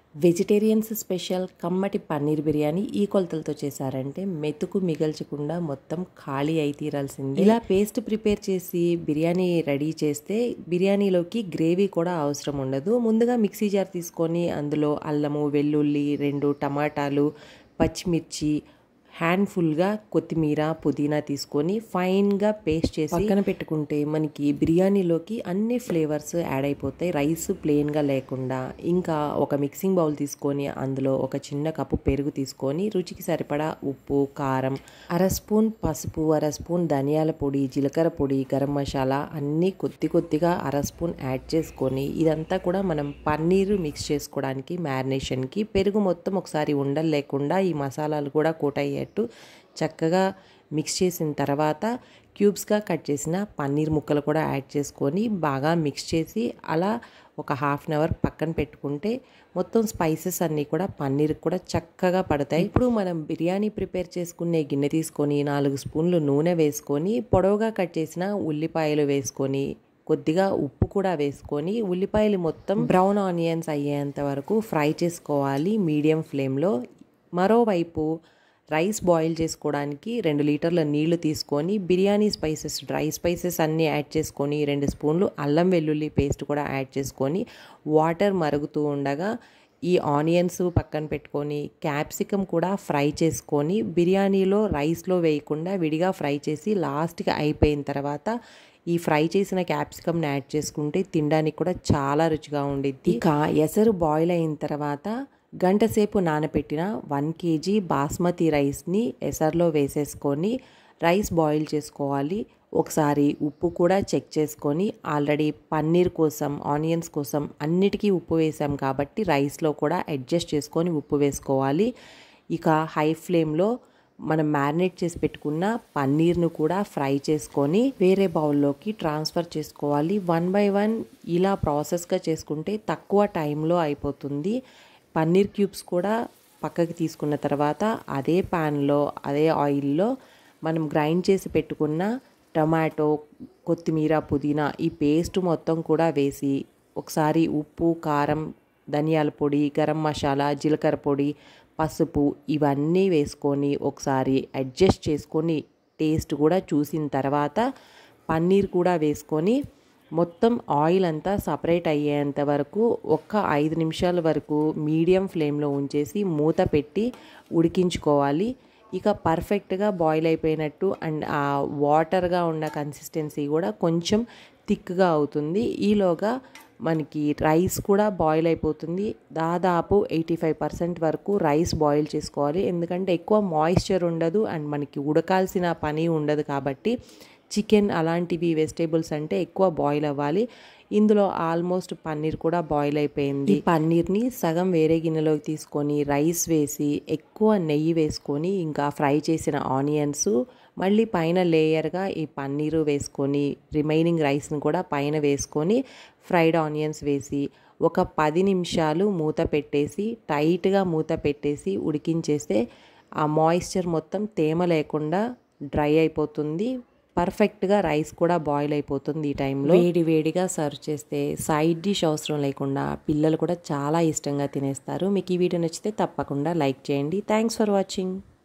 vegetarians special కమ్మటి పన్నీర్ బిర్యానీ ఈ కొలతలతో చేశారంటే మెతుకు మిగల్చకుండా మొత్తం ఖాళీ అయి తీరాల్సింది ఇలా పేస్ట్ ప్రిపేర్ చేసి బిర్యానీ రెడీ చేస్తే బిర్యానీలోకి గ్రేవీ కూడా అవసరం ఉండదు ముందుగా మిక్సీ జార్ తీసుకొని అందులో అల్లము వెల్లుల్లి రెండు టమాటాలు పచ్చిమిర్చి హ్యాండ్ఫుల్గా కొత్తిమీర పుదీనా తీసుకొని ఫైన్గా పేస్ట్ చేసి పక్కన పెట్టుకుంటే మనకి బిర్యానీలోకి అన్ని ఫ్లేవర్స్ యాడ్ అయిపోతాయి రైస్ ప్లెయిన్గా లేకుండా ఇంకా ఒక మిక్సింగ్ బౌల్ తీసుకొని అందులో ఒక చిన్న కప్పు పెరుగు తీసుకొని రుచికి సరిపడా ఉప్పు కారం అర స్పూన్ పసుపు అర స్పూన్ ధనియాల పొడి జీలకర్ర పొడి గరం మసాలా అన్నీ కొద్ది కొద్దిగా అర స్పూన్ యాడ్ చేసుకొని ఇదంతా కూడా మనం పన్నీరు మిక్స్ చేసుకోవడానికి మ్యారినేషన్కి పెరుగు మొత్తం ఒకసారి ఉండలు లేకుండా ఈ మసాలాలు కూడా కోట్ అయ్యేట్టు చక్కగా మిక్స్ చేసిన తర్వాత క్యూబ్స్గా కట్ చేసిన పన్నీర్ ముక్కలు కూడా యాడ్ చేసుకొని బాగా మిక్స్ చేసి అలా ఒక హాఫ్ అన్ అవర్ పక్కన పెట్టుకుంటే మొత్తం స్పైసెస్ అన్నీ కూడా పన్నీర్ కూడా చక్కగా పడతాయి ఇప్పుడు మనం బిర్యానీ ప్రిపేర్ చేసుకునే గిన్నె తీసుకొని నాలుగు స్పూన్లు నూనె వేసుకొని పొడవుగా కట్ చేసిన ఉల్లిపాయలు వేసుకొని కొద్దిగా ఉప్పు కూడా వేసుకొని ఉల్లిపాయలు మొత్తం బ్రౌన్ ఆనియన్స్ అయ్యేంత వరకు ఫ్రై చేసుకోవాలి మీడియం ఫ్లేమ్లో మరోవైపు రైస్ బాయిల్ చేసుకోవడానికి రెండు లీటర్ల నీళ్లు తీసుకొని బిర్యానీ స్పైసెస్ డ్రై స్పైసెస్ అన్నీ యాడ్ చేసుకొని రెండు స్పూన్లు అల్లం వెల్లుల్లి పేస్ట్ కూడా యాడ్ చేసుకొని వాటర్ మరుగుతూ ఉండగా ఈ ఆనియన్స్ పక్కన పెట్టుకొని క్యాప్సికమ్ కూడా ఫ్రై చేసుకొని బిర్యానీలో రైస్లో వేయకుండా విడిగా ఫ్రై చేసి లాస్ట్కి అయిపోయిన తర్వాత ఈ ఫ్రై చేసిన క్యాప్సికమ్ని యాడ్ చేసుకుంటే తినడానికి కూడా చాలా రుచిగా ఉండిద్ది ఇక ఎసరు బాయిల్ అయిన తర్వాత గంట సేపు నానబెట్టిన వన్ కేజీ బాస్మతి రైస్ని ఎసర్లో వేసేసుకొని రైస్ బాయిల్ చేసుకోవాలి ఒకసారి ఉప్పు కూడా చెక్ చేసుకొని ఆల్రెడీ పన్నీర్ కోసం ఆనియన్స్ కోసం అన్నిటికీ ఉప్పు వేసాం కాబట్టి రైస్లో కూడా అడ్జస్ట్ చేసుకొని ఉప్పు వేసుకోవాలి ఇక హై ఫ్లేమ్లో మనం మ్యారినేట్ చేసి పెట్టుకున్న పన్నీర్ను కూడా ఫ్రై చేసుకొని వేరే బౌల్లోకి ట్రాన్స్ఫర్ చేసుకోవాలి వన్ బై వన్ ఇలా ప్రాసెస్గా చేసుకుంటే తక్కువ టైంలో అయిపోతుంది పన్నీర్ క్యూబ్స్ కూడా పక్కకి తీసుకున్న తర్వాత అదే ప్యాన్లో అదే ఆయిల్లో మనం గ్రైండ్ చేసి పెట్టుకున్న టమాటో కొత్తిమీర పుదీనా ఈ పేస్ట్ మొత్తం కూడా వేసి ఒకసారి ఉప్పు కారం ధనియాల పొడి గరం మసాలా జీలకర్ర పొడి పసుపు ఇవన్నీ వేసుకొని ఒకసారి అడ్జస్ట్ చేసుకొని టేస్ట్ కూడా చూసిన తర్వాత పన్నీర్ కూడా వేసుకొని మొత్తం ఆయిల్ అంతా సపరేట్ అయ్యేంత వరకు ఒక్క ఐదు నిమిషాల వరకు మీడియం ఫ్లేమ్లో ఉంచేసి మూత పెట్టి ఉడికించుకోవాలి ఇక పర్ఫెక్ట్గా బాయిల్ అయిపోయినట్టు అండ్ ఆ వాటర్గా ఉన్న కన్సిస్టెన్సీ కూడా కొంచెం థిక్గా అవుతుంది ఈలోగా మనకి రైస్ కూడా బాయిల్ అయిపోతుంది దాదాపు ఎయిటీ ఫైవ్ పర్సెంట్ వరకు రైస్ బాయిల్ చేసుకోవాలి ఎందుకంటే ఎక్కువ మాయిశ్చర్ ఉండదు అండ్ మనకి ఉడకాల్సిన పని ఉండదు కాబట్టి చికెన్ అలాంటివి వెజిటేబుల్స్ అంటే ఎక్కువ బాయిల్ అవ్వాలి ఇందులో ఆల్మోస్ట్ పన్నీర్ కూడా బాయిల్ అయిపోయింది పన్నీర్ని సగం వేరే గిన్నెలోకి తీసుకొని రైస్ వేసి ఎక్కువ నెయ్యి వేసుకొని ఇంకా ఫ్రై చేసిన ఆనియన్స్ మళ్ళీ పైన లేయర్గా ఈ పన్నీరు వేసుకొని రిమైనింగ్ రైస్ని కూడా పైన వేసుకొని ఫ్రైడ్ ఆనియన్స్ వేసి ఒక పది నిమిషాలు మూత పెట్టేసి టైట్గా మూత పెట్టేసి ఉడికించేస్తే ఆ మాయిశ్చర్ మొత్తం తేమ లేకుండా డ్రై అయిపోతుంది పర్ఫెక్ట్గా రైస్ కూడా బాయిల్ అయిపోతుంది ఈ టైంలో వేడి వేడిగా సర్వ్ చేస్తే సైడ్ డిష్ అవసరం లేకుండా పిల్లలు కూడా చాలా ఇష్టంగా తినేస్తారు మీకు ఈ వీడియో నచ్చితే తప్పకుండా లైక్ చేయండి థ్యాంక్స్ ఫర్ వాచింగ్